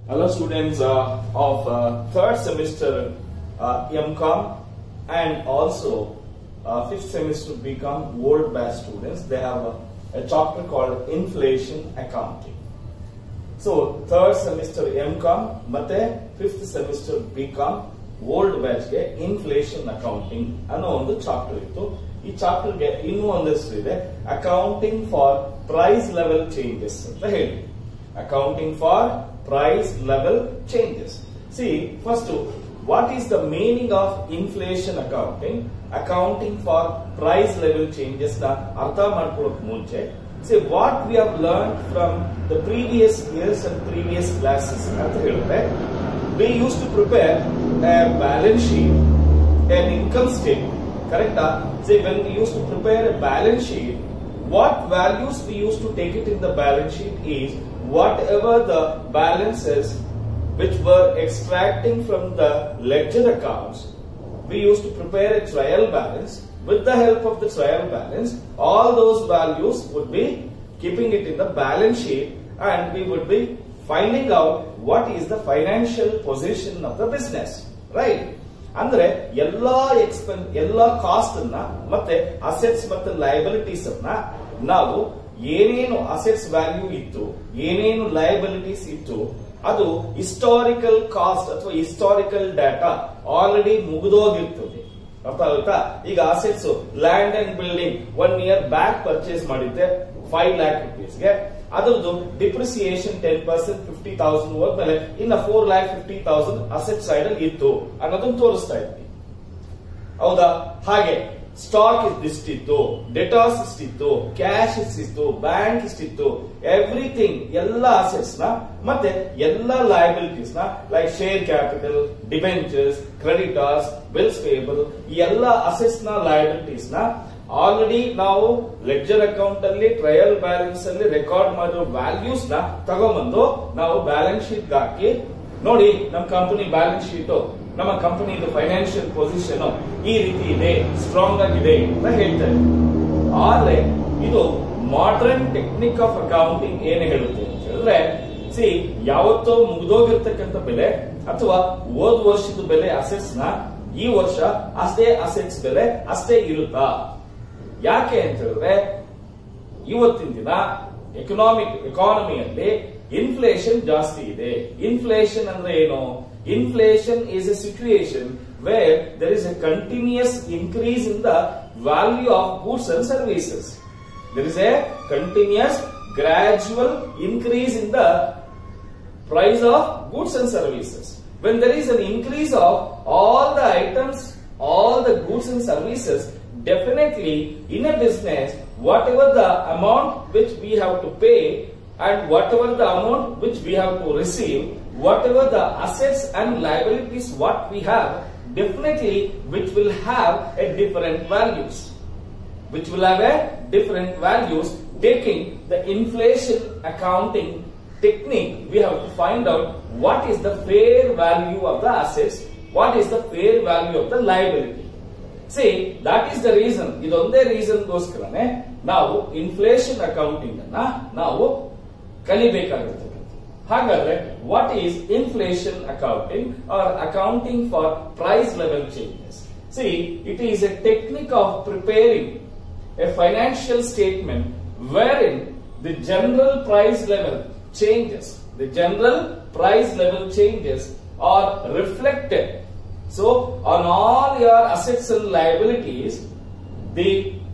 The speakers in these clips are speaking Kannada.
Hello students uh, of uh, third semester uh, MCOM and also uh, fifth semester BCom world batch students. They have a, a chapter called inflation accounting. So third semester M com ಮತ್ತೆ fifth semester B com old ಬ್ಯಾಚ್ಗೆ ಇನ್ಫ್ಲೇಷನ್ ಅಕೌಂಟಿಂಗ್ ಅನ್ನೋ ಒಂದು ಚಾಪ್ಟರ್ ಇತ್ತು ಈ ಚಾಪ್ಟರ್ಗೆ ಇನ್ನೂ ಒಂದು ಹೆಸರು ಇದೆ accounting for price level changes ಅಂತ ಹೇಳಿ accounting for price level changes see first what is the meaning of inflation accounting accounting for price level changes ನ ಅರ್ಥ ಮಾಡ್ಕೊಳ್ಳೋಕ್ ಮುಂಚೆ See what we have learned from the previous years and previous classes ಅಂತ ಹೇಳಿದ್ರೆ we used to prepare a balance sheet, an income statement. Correct? See when we used to prepare a balance sheet, what values we used to take it in the balance sheet is whatever the balances which were extracting from the ledger accounts we used to prepare a trial balance. With the help of the trial balance, all those values would be keeping it in the balance sheet and we would be finding out what is the financial position of the business. Right? ಅಂದ್ರೆ ಎಲ್ಲಾ ಎಕ್ಸ್ಪೆನ್ ಎಲ್ಲಾ ಕಾಸ್ಟ್ ಅನ್ನ ಮತ್ತೆ ಅಸೆಟ್ಸ್ ಮತ್ತೆ ಲಯಬಿಲಿಟೀಸ್ ಅನ್ನ ನಾವು ಏನೇನು ಅಸೆಟ್ಸ್ ವ್ಯಾಲ್ಯೂ ಇತ್ತು ಏನೇನು ಲಯಬಿಲಿಟೀಸ್ ಇತ್ತು ಅದು ಹಿಸ್ಟಾರಿಕಲ್ ಕಾಸ್ಟ್ ಅಥವಾ ಹಿಸ್ಟಾರಿಕಲ್ ಡಾಟಾ ಆಲ್ರೆಡಿ ಮುಗಿದೋಗಿರ್ತದೆ ಅರ್ಥ ಆಗುತ್ತಾ ಈಗ assets land and building one year back purchase ಮಾಡಿದ್ದೆ ಫೈವ್ ಲ್ಯಾಕ್ ರುಪೀಸ್ಗೆ ಅದರದ್ದು depreciation ten percent fifty thousand ಹೋದ್ಮೇಲೆ ಇನ್ನ four lakh fifty thousand asset side ಅಲ್ಲಿ ಇತ್ತು ಅನ್ನೋದನ್ನ ತೋರಿಸ್ತಾ ಇದ್ವಿ ಹೌದಾ ಹಾಗೆ ಸ್ಟಾಕ್ ಇಷ್ಟಿತ್ತು ಡೆಟಾಸ್ ಇಷ್ಟಿತ್ತು ಕ್ಯಾಶ್ ಇಷ್ಟಿತ್ತು ಬ್ಯಾಂಕ್ ಇಷ್ಟಿತ್ತು ಎವ್ರಿಥಿಂಗ್ ಎಲ್ಲ ಅಸೆಟ್ಸ್ ನ ಮತ್ತೆ ಎಲ್ಲ ಲಯಬಿಲಿಟೀಸ್ ನ like share capital debentures creditors bills payable ಈ ಎಲ್ಲ ಅಸೆಟ್ಸ್ ನ ಲಯಬಿಲಿಟೀಸ್ ನ ಆಲ್ರೆಡಿ ನಾವು ಲೆಡ್ಜರ್ ಅಕೌಂಟ್ ಅಲ್ಲಿ ಟ್ರಯಲ್ ಬ್ಯಾಲೆನ್ಸ್ ಅಲ್ಲಿ ರೆಕಾರ್ಡ್ ಮಾಡಿರೋ ವ್ಯಾಲ್ಯೂಸ್ ನ ತಗೊಂಬಂದು ನಾವು ಬ್ಯಾಲೆನ್ಸ್ ಶೀಟ್ ಹಾಕಿ ನೋಡಿ ನಮ್ಮ ಕಂಪನಿ ಬ್ಯಾಲೆನ್ಸ್ ಶೀಟ್ ನಮ್ಮ ಕಂಪನಿದು ಫೈನಾನ್ಷಿಯಲ್ ಪೊಸಿಷನ್ ಈ ರೀತಿ ಇದೆ ಸ್ಟ್ರಾಂಗ್ ಆಗಿದೆ ಅಂತ ಹೇಳ್ತಾರೆ ಆದ್ರೆ ಇದು ಮಾಡರ್ನ್ ಟೆಕ್ನಿಕ್ ಆಫ್ ಅಕೌಂಟಿಂಗ್ ಏನ್ ಹೇಳುತ್ತೆ ಅಂತ ಹೇಳಿದ್ರೆ ಸಿ ಯಾವತ್ತೋ ಮುಗ್ದೋಗಿರ್ತಕ್ಕಂಥ ಬೆಲೆ ಅಥವಾ ಹೋದ್ ವರ್ಷದ ಬೆಲೆ ಅಸೆಟ್ಸ್ ನ ಈ ವರ್ಷ ಅಷ್ಟೇ ಅಸೆಟ್ಸ್ ಬೆಲೆ ಅಷ್ಟೇ ಇರುತ್ತಾ ಯಾಕೆ ಅಂತ ಹೇಳಿದ್ರೆ ಇವತ್ತಿನ ದಿನ ಎಕನಾಮಿಕ್ ಎಕಾನಮಿಯಲ್ಲಿ ಇನ್ಫ್ಲೇಷನ್ ಜಾಸ್ತಿ ಇದೆ ಇನ್ಫ್ಲೇಷನ್ ಅಂದ್ರೆ ಏನು inflation is a situation where there is a continuous increase in the value of goods and services there is a continuous gradual increase in the price of goods and services. When there is an increase of all the items, all the goods and services, definitely in a business, whatever the amount which we have to pay and whatever the amount which we have to receive, whatever the assets and liabilities what we have, definitely which will have a different values. Which will have a different values taking the inflation accounting technique, we have to find out what is the fair value of the assets, what is the fair value of the liability. See, that is the reason, ಇದೊಂದೇ ರೀಸನ್ ಗೋಸ್ಕರನೇ ನಾವು ಇನ್ಫ್ಲೇಷನ್ ಅಕೌಂಟಿಂಗ್ ಅನ್ನ ನಾವು ಕಲಿಬೇಕಾಗಿರ್ತಕ್ಕಂಥ ಹಾಗಾದ್ರೆ what is inflation accounting or accounting for price level changes see it is a technique of preparing a financial statement where in the general price level changes. The general price level changes are reflected. So, on all your assets and liabilities, the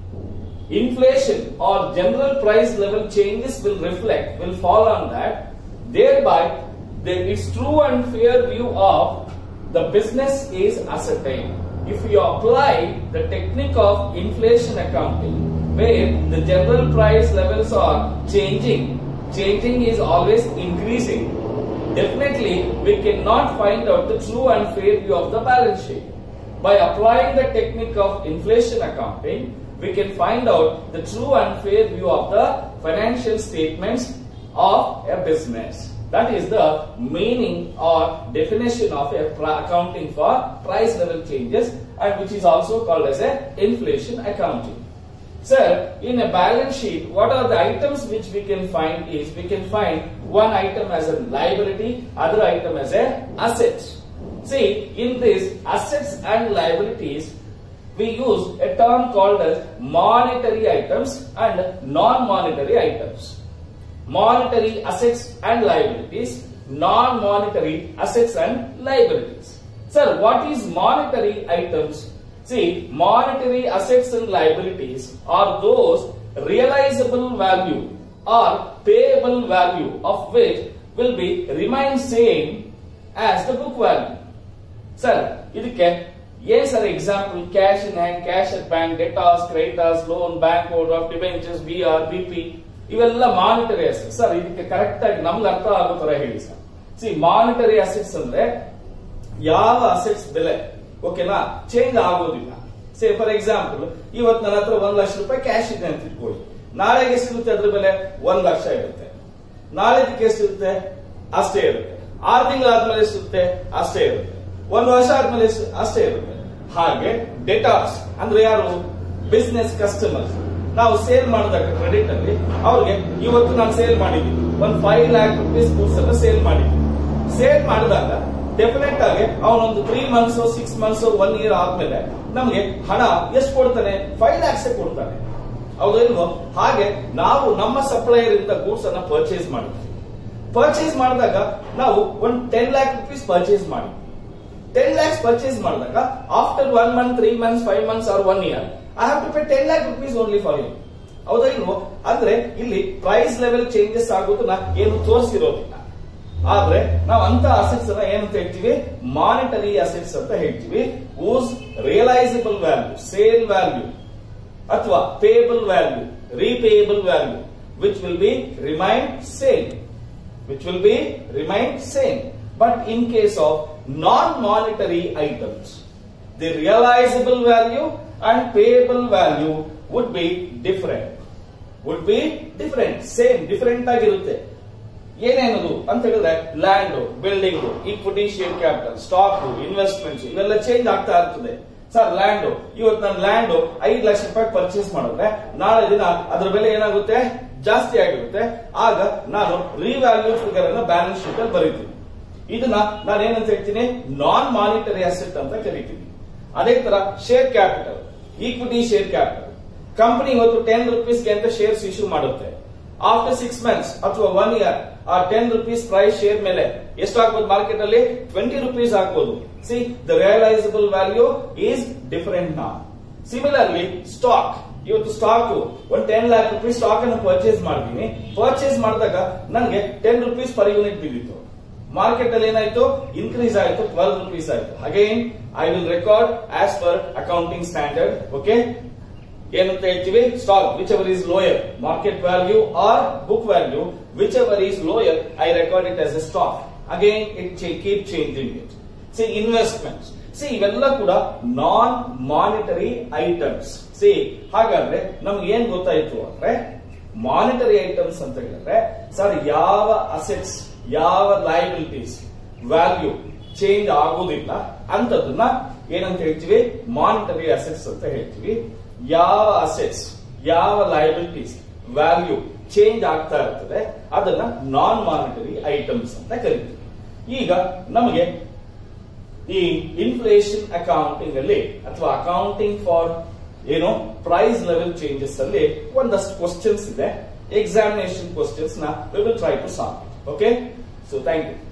inflation or general price level changes will reflect, will fall on that. Thereby, the, its true and fair view of the business is ascertained. If you apply the technique of inflation accounting, where the general price levels are changing changing is always increasing. Definitely, we cannot find out the true and fair view of the balance sheet. By applying the technique of inflation accounting, we can find out the true and fair view of the financial statements of a business. That is the meaning or definition of a accounting for price level changes and which is also called as a inflation accounting. Sir, in a balance sheet, what are the items which we can find is we can find one item as a liability, other item as a asset. See, in this assets and liabilities, we use a term called as monetary items and non-monetary items. Monetary assets and liabilities, non-monetary assets and liabilities. Sir, what is monetary items? See, monetary assets and liabilities are those realizable value or payable value of which will be remain same as the book value. Sir ಇದಕ್ಕೆ ಏನ್ sir example cash in hand cash at bank debtors creditors loan bank ಓವರ್ ಆಫ್ debentures B R B P ಇವೆಲ್ಲ ಮಾನಿಟರಿ ಅಸೆಟ್ಸ್ ಸರ್ ಇದಕ್ಕೆ ಕರೆಕ್ಟ್ ಆಗಿ ನಮ್ಗೆ ಅರ್ಥ ಆಗೋ ತರ ಹೇಳಿ ಸರ್ ಸಿ ಮಾನಿಟರಿ ಅಸೆಟ್ಸ್ ಅಂದ್ರೆ ಯಾವ ಅಸೆಟ್ಸ್ ಬೆಲೆ ಓಕೆನಾ ಚೇಂಜ್ ಆಗೋದಿಲ್ಲ ಸೇ ಫಾರ್ ಎಕ್ಸಾಂಪಲ್ ಇವತ್ತು ನನ್ನ ಹತ್ರ ಒಂದ್ ಲಕ್ಷ ರೂಪಾಯಿ ಕ್ಯಾಶ್ ಇದೆ ಅಂತ ಇಟ್ಕೊಳ್ಳಿ ನಾಳೆಗೆ ಎಷ್ಟಿರುತ್ತೆ ಅದ್ರ ಬೆಲೆ ಒಂದ್ ಲಕ್ಷ ಇರುತ್ತೆ ನಾಳೆದಕ್ಕೆ ಎಷ್ಟಿರುತ್ತೆ ಅಷ್ಟೇ ಇರುತ್ತೆ ಆರು ತಿಂಗಳಾದ್ಮೇಲೆ ಎಷ್ಟಿರುತ್ತೆ ಅಷ್ಟೇ ಇರುತ್ತೆ ಒಂದು ವರ್ಷ ಆದ್ಮೇಲೆ ಎಷ್ಟು ಅಷ್ಟೇ ಇರುತ್ತೆ ಹಾಗೆ ಡೆಟಾಸ್ ಅಂದ್ರೆ ಯಾರು ಬಿಸ್ನೆಸ್ ಕಸ್ಟಮರ್ಸ್ ನಾವು ಸೇಲ್ ಮಾಡಿದಾಗ ಕ್ರೆಡಿಟ್ ಅಲ್ಲಿ ಅವ್ರಿಗೆ ಇವತ್ತು ನಾನು ಸೇಲ್ ಮಾಡಿದ್ದೀನಿ ಒಂದು ಫೈವ್ ಲ್ಯಾಕ್ ರುಪೀಸ್ ಗೂಡ್ಸ್ ಅನ್ನ ಸೇಲ್ ಮಾಡಿದ್ದೀನಿ ಸೇಲ್ ಮಾಡಿದಾಗ ಡೆಫಿನೆಟ್ ಆಗಿ ಅವನೊಂದು three months six months one year ಆದ್ಮೇಲೆ ನಮ್ಗೆ ಹಣ ಎಷ್ಟು ಕೊಡ್ತಾನೆ ಫೈವ್ ಲ್ಯಾಕ್ಸ್ ಕೊಡ್ತಾನೆ ಹೌದಿಲ್ವೋ ಹಾಗೆ ನಾವು ನಮ್ಮ ಸಪ್ಲೈಯರ್ ಇಂದ ಗೂಡ್ಸ್ ಅನ್ನ ಪರ್ಚೇಸ್ ಮಾಡಿದ್ವಿ ಪರ್ಚೇಸ್ ಮಾಡಿದಾಗ ನಾವು ಒಂದು ಟೆನ್ ಲ್ಯಾಕ್ ರುಪೀಸ್ ಪರ್ಚೇಸ್ ಮಾಡಿದ್ವಿ ಟೆನ್ ಲ್ಯಾಕ್ಸ್ ಪರ್ಚೇಸ್ ಮಾಡಿದಾಗ after one month three months five months or one year I have to pay ten lakh rupees only for you ಹೌದಾ ಇಲ್ವೋ ಅಂದ್ರೆ ಇಲ್ಲಿ ಪ್ರೈಸ್ ಲೆವೆಲ್ ಚೇಂಜಸ್ ಆಗೋದನ್ನ ಏನು ತೋರಿಸಿರೋದಿಲ್ಲ ಆದ್ರೆ ನಾವು ಅಂತ ಅಸೆಟ್ಸ್ ಅನ್ನ ಏನಂತ ಹೇಳ್ತೀವಿ ಮಾನಿಟರಿ ಅಸೆಟ್ಸ್ ಅಂತ ಹೇಳ್ತೀವಿ whose realisable value sale value ಅಥವಾ payable value repayable value which will be remain same which will be remain same. But in case of non-monetary items, the realizable value and payable value would be different. Would be different. Same, different ಆಗಿರುತ್ತೆ ಏನೇನದು ಅಂತ ಹೇಳಿದ್ರೆ land building equity share capital stock investments ಇವೆಲ್ಲ ಚೇಂಜ್ ಆಗ್ತಾ ಇರ್ತದೆ ಸರ್ ಲ್ಯಾಂಡ್ ಇವತ್ತು ನಾನು ಲ್ಯಾಂಡ್ ಐದು ಲಕ್ಷ ರೂಪಾಯಿ ಪರ್ಚೇಸ್ ಮಾಡಿದ್ರೆ ನಾಳೆ ದಿನ ಅದ್ರ ಬೆಲೆ ಏನಾಗುತ್ತೆ ಜಾಸ್ತಿ ಆಗಿರುತ್ತೆ ಆಗ ನಾನು ರಿವ್ಯಾಲ್ಯೂ ಫಿಗರ್ ಅನ್ನ ಬ್ಯಾಲೆನ್ಸ್ ಶೀಟ್ ಅಲ್ಲಿ ಬರೀತೀನಿ ಇದನ್ನ ನಾನು ಏನಂತ ಹೇಳ್ತೀನಿ ನಾನ್ ಮಾನಿಟರಿ ಅಸೆಟ್ ಅಂತ ಕರಿತೀನಿ ಅದೇ ತರ share capital equity share capital company ಇವತ್ತು ಟೆನ್ ರುಪೀಸ್ಗೆ ಅಂತ ಶೇರ್ಸ್ ಇಶ್ಯೂ ಮಾಡುತ್ತೆ ಆಫ್ಟರ್ ಸಿಕ್ಸ್ ಮಂತ್ಸ್ ಅಥವಾ ಒನ್ ಇಯರ್ ಆ ಟೆನ್ ರುಪೀಸ್ ಪ್ರೈಸ್ ಶೇರ್ ಮೇಲೆ ಎಷ್ಟು ಆಗ್ಬೋದು ಮಾರ್ಕೆಟ್ ಅಲ್ಲಿ ಟ್ವೆಂಟಿ ರುಪೀಸ್ ಆಗ್ಬೋದು see the realisable value is different ನಾ ಸಿಮಿಲರ್ಲಿ ಸ್ಟಾಕ್ ಇವತ್ತು ಸ್ಟಾಕ್ ಒಂದು ಟೆನ್ ಲ್ಯಾಕ್ ರುಪೀಸ್ ಸ್ಟಾಕ್ ಅನ್ನು ಪರ್ಚೇಸ್ ಮಾಡ್ತೀನಿ ಪರ್ಚೇಸ್ ಮಾಡಿದಾಗ ನನಗೆ ಟೆನ್ ರುಪೀಸ್ ಪರ್ ಯೂನಿಟ್ ಬಿದ್ದಿತ್ತು ಮಾರ್ಕೆಟ್ ಅಲ್ಲಿ ಏನಾಯ್ತು ಇನ್ಕ್ರೀಸ್ ಆಯ್ತು ಟ್ವೆಲ್ವ್ ರುಪೀಸ್ ಆಯ್ತು again I will record as per accounting standard okay ಏನಂತ ಹೇಳ್ತೀವಿ stock whichever is lower market value or book value whichever is lower I record it as a stock again it keep changing it see investments see ಇವೆಲ್ಲ ಕೂಡ ನಾನ್ ಮಾನಿಟರಿ ಐಟಮ್ಸ್ ಸಿ ಹಾಗಾದ್ರೆ ನಮ್ಗೆ ಏನ್ ಗೊತ್ತಾಯ್ತು ಅಂದ್ರೆ ಮಾನಿಟರಿ ಐಟಮ್ಸ್ ಅಂತ ಹೇಳಿದ್ರೆ ಸರ್ ಯಾವ ಅಸೆಟ್ಸ್ ಯಾವ ಲಯಬಿಲಿಟೀಸ್ ವ್ಯಾಲ್ಯೂ ಚೇಂಜ್ ಆಗೋದಿಲ್ಲ ಅಂತದನ್ನ ಏನಂತ ಹೇಳ್ತೀವಿ ಮಾನಿಟರಿ ಅಸೆಟ್ಸ್ ಅಂತ ಹೇಳ್ತೀವಿ ಯಾವ ಅಸೆಟ್ಸ್ ಯಾವ ಲಯಬಿಲಿಟೀಸ್ ವ್ಯಾಲ್ಯೂ ಚೇಂಜ್ ಆಗ್ತಾ ಇರ್ತದೆ ಅದನ್ನ ನಾನ್ ಮಾನಿಟರಿ ಐಟಮ್ಸ್ ಅಂತ ಕರಿತೀವಿ ಈಗ ನಮಗೆ ಈ ಇನ್ಫ್ಲೇಷನ್ ಅಕೌಂಟಿಂಗ್ ಅಲ್ಲಿ ಅಥವಾ ಅಕೌಂಟಿಂಗ್ ಫಾರ್ ಏನು ಪ್ರೈಸ್ ಲೆವೆಲ್ ಚೇಂಜಸ್ ಅಲ್ಲಿ ಒಂದಷ್ಟು ಕ್ವಶನ್ಸ್ ಇದೆ ಎಕ್ಸಾಮಿನೇಷನ್ ಕ್ವಶನ್ಸ್ ನ we will try to solve okay so thank you